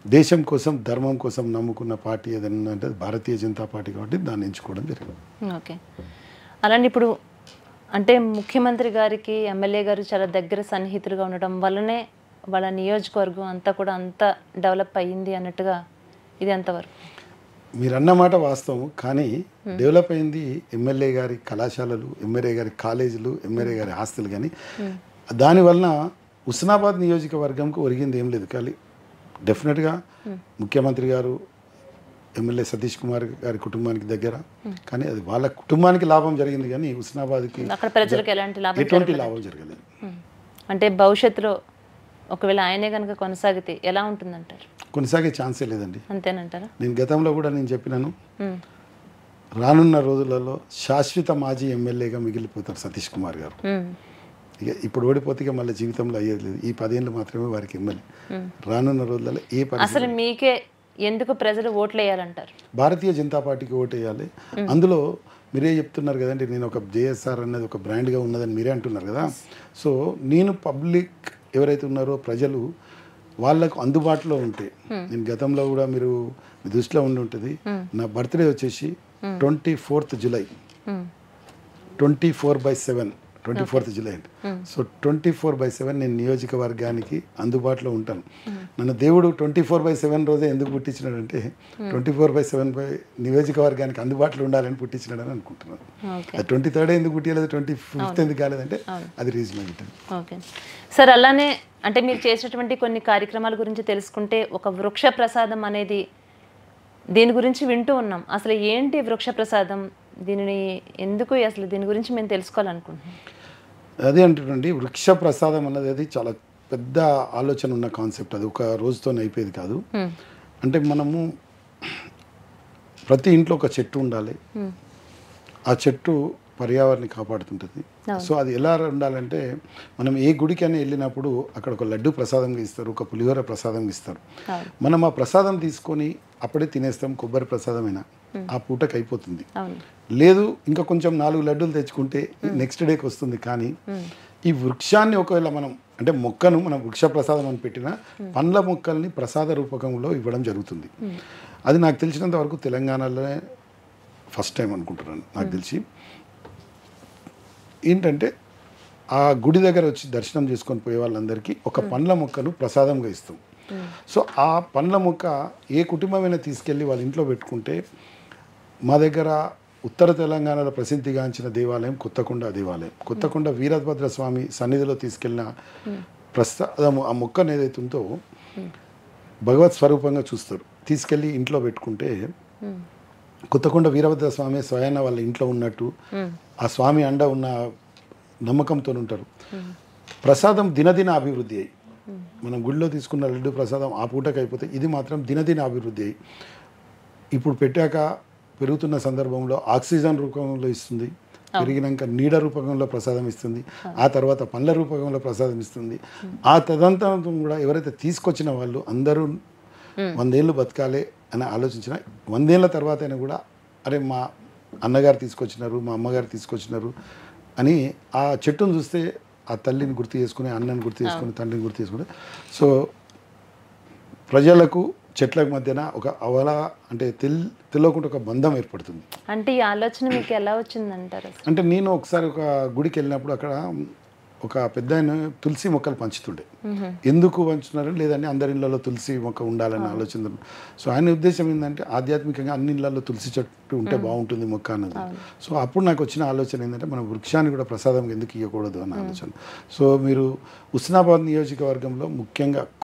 దేశం కోసం ధర్మం కోసం నమ్ముకున్న పార్టీ ఏదైనా అంటే అది భారతీయ జనతా పార్టీ కాబట్టి దాన్ని ఎంచుకోవడం జరిగింది ఓకే అలాంటి ఇప్పుడు అంటే ముఖ్యమంత్రి గారికి ఎమ్మెల్యే గారు చాలా దగ్గర సన్నిహితులుగా ఉండడం వల్లనే వాళ్ళ నియోజకవర్గం అంతా కూడా అంత డెవలప్ అయ్యింది అన్నట్టుగా ఇది ఎంతవరకు మీరు అన్నమాట వాస్తవం కానీ డెవలప్ అయింది ఎమ్మెల్యే గారి కళాశాలలు ఎమ్మెల్యే గారి కాలేజీలు ఎమ్మెల్యే గారి ఆస్తులు కానీ దానివలన హుస్నాబాద్ నియోజకవర్గంకు ఒరిగింది ఏం లేదు కానీ డెఫినెట్గా ముఖ్యమంత్రి గారు ఎమ్మెల్యే సతీష్ కుమార్ గారి కుటుంబానికి దగ్గర కానీ అది వాళ్ళ కుటుంబానికి లాభం జరిగింది కానీ హుస్నాబాద్కి అక్కడ ప్రజలకు ఎలాంటి లాభం ఎటువంటి లాభం జరగలేదు ఉమ్. అంటే భవిష్యత్తులో ఒకవేళ ఆయనే కనుక కొనసాగితే ఎలా ఉంటుందంటారు కొనసాగే ఛాన్సే లేదండి అంతేనంటారా నేను గతంలో కూడా నేను చెప్పినాను ఉమ్. రానున్న రోజులలో శాశ్వత మాజీ ఎమ్మెల్యేగా మిగిలిపోతారు సతీష్ కుమార్ గారు ఉమ్. ఇక ఇప్పుడు ఓడిపోతే ఇక మళ్ళీ జీవితంలో అయ్యేది లేదు ఈ పదేళ్ళు మాత్రమే వారికి ఎమ్మెల్యే రానున్న రోజులలో ఏ పరిస్థితి అసలు మీకే ఎందుకు ప్రజలు ఓట్లు వేయాలంటారు భారతీయ జనతా పార్టీకి ఓటు వేయాలి అందులో మీరే చెప్తున్నారు కదండి నేను ఒక జేఎస్ఆర్ అనేది ఒక బ్రాండ్గా ఉన్నదని మీరే అంటున్నారు కదా సో నేను పబ్లిక్ ఎవరైతే ఉన్నారో ప్రజలు వాళ్ళకు అందుబాటులో ఉంటే నేను గతంలో కూడా మీరు మీ దృష్టిలో ఉండి ఉంటుంది నా బర్త్డే వచ్చేసి twenty fourth July um. Twenty four by seven twenty fourth July అండి so twenty four by seven నేను నియోజకవర్గానికి అందుబాటులో ఉంటాను నన్ను దేవుడు ట్వంటీ ఫోర్ బై సెవెన్ రోజే ఎందుకు పుట్టించినాడంటే twenty four by seven by నియోజకవర్గానికి అందుబాటులో ఉండాలని పుట్టించినాడని అనుకుంటున్నాను ఓకే అది ట్వంటీ థర్డ్ ఎందుకు పుట్టియలేదు ట్వంటీ ఫిఫ్త్ ఎందుకు కాలేదంటే అది రీజన్ ఉంటుంది ఓకే సార్ అలానే అంటే మీరు చేసినటువంటి కొన్ని కార్యక్రమాల గురించి తెలుసుకుంటే ఒక వృక్ష ప్రసాదం అనేది దీని గురించి వింటూ ఉన్నాం అసలు ఏంటి వృక్ష ప్రసాదం దీనిని ఎందుకు అసలు దీని గురించి మేము తెలుసుకోవాలనుకుంటున్నాం అదే అంటుండండి వృక్ష ప్రసాదం అన్నది అది చాలా పెద్ద ఆలోచన ఉన్న కాన్సెప్ట్ అది ఒక రోజుతో అయిపోయేది కాదు హ్మ్. అంటే మనము ప్రతి ఇంట్లో ఒక చెట్టు ఉండాలి హ్మ్. ఆ చెట్టు పర్యావరణాన్ని కాపాడుతుంటుంది సో అది ఎలా ఉండాలంటే మనం ఏ గుడికైనా వెళ్ళినప్పుడు అక్కడ ఒక లడ్డు ప్రసాదంగా ఇస్తారు ఒక పులిహోర ప్రసాదంగా ఇస్తారు అవును మనం ఆ ప్రసాదం తీసుకొని అప్పుడే తినేస్తాం కొబ్బరి ప్రసాదమైనా ఆ పూటకి అయిపోతుంది అవును లేదు ఇంకా కొంచెం నాలుగు లడ్డూలు తెచ్చుకుంటే నెక్స్ట్ డేకి వస్తుంది కానీ ఈ వృక్షాన్ని ఒకవేళ మనం అంటే మొక్కను మనం వృక్ష ప్రసాదం అని పెట్టిన పండ్ల మొక్కల్ని ప్రసాద రూపకంలో ఇవ్వడం జరుగుతుంది అది నాకు తెలిసినంత వరకు తెలంగాణలోనే ఫస్ట్ టైం అనుకుంటున్నాను నాకు తెలిసి ఏంటంటే ఆ గుడి దగ్గర వచ్చి దర్శనం చేసుకొని పోయే వాళ్ళందరికీ ఒక పండ్ల మొక్కను ప్రసాదంగా ఇస్తాం సో ఆ పండ్ల మొక్క ఏ కుటుంబమైనా తీసుకెళ్ళి వాళ్ళ ఇంట్లో పెట్టుకుంటే మా దగ్గర ఉత్తర తెలంగాణలో ప్రసిద్ధిగాంచిన దేవాలయం కొత్తకొండ దేవాలయం కొత్తకొండ వీరభద్ర స్వామి సన్నిధిలో తీసుకెళ్ళిన ప్రసాదము ఆ మొక్కను ఏదైతే ఉందో భగవత్ స్వరూపంగా చూస్తారు తీసుకెళ్ళి ఇంట్లో పెట్టుకుంటే హ్మ్. కొత్తకొండ వీరభద్ర స్వామి స్వయాన వాళ్ళ ఇంట్లో ఉన్నట్టు హ్మ్. ఆ స్వామి అండ ఉన్న నమ్మకంతో ఉంటారు ప్రసాదం దినదిన అభివృద్ధి అయ్యి మనం గుడిలో తీసుకున్న లడ్డు ప్రసాదం ఆ పూటకి అయిపోతే ఇది మాత్రం దినదిన అభివృద్ధి అయ్యి ఇప్పుడు పెట్టాక పెరుగుతున్న సందర్భంలో ఆక్సిజన్ రూపంలో ఇస్తుంది పెరిగినాక నీడ రూపకంలో ప్రసాదం ఇస్తుంది ఆ తర్వాత పండ్ల రూపకంలో ప్రసాదం ఇస్తుంది ఆ తదంతరం కూడా ఎవరైతే తీసుకొచ్చిన వాళ్ళు అందరూ వందేళ్ళు బతకాలి అని ఆలోచించిన వందేళ్ల తర్వాత అయినా కూడా అరే మా అన్నగారు తీసుకొచ్చినారు మా అమ్మగారు తీసుకొచ్చినారు అని ఆ చెట్టును చూస్తే ఆ తల్లిని గుర్తు చేసుకుని అన్నని గుర్తు చేసుకుని తండ్రిని గుర్తు చేసుకుని సో ప్రజలకు చెట్లకు మధ్యన ఒక అవల అంటే తెల్ తెలియకుండా ఒక బంధం ఏర్పడుతుంది అంటే ఈ ఆలోచన మీకు ఎలా వచ్చిందంటారు అసలు అంటే నేను ఒకసారి ఒక గుడికి వెళ్ళినప్పుడు అక్కడ ఒక పెద్ద ఆయన తులసి మొక్కలు పంచుతుండే మ్మ్. ఎందుకు పంచుతున్నారు లేదంటే అందరి ఇళ్లలో తులసి మొక్క ఉండాలని ఆలోచన సో ఆయన ఉద్దేశం ఏంటంటే ఆధ్యాత్మికంగా అన్ని ఇళ్లలో తులసి చెట్టు ఉంటే బాగుంటుంది మొక్క అన్నది సో అప్పుడు నాకు వచ్చిన ఆలోచన ఏంటంటే మన వృక్షాన్ని కూడా ప్రసాదం ఎందుకు ఇవ్వకూడదు అన్న ఆలోచన సో మీరు ఉస్నాబాద్ నియోజకవర్గంలో ముఖ్యంగా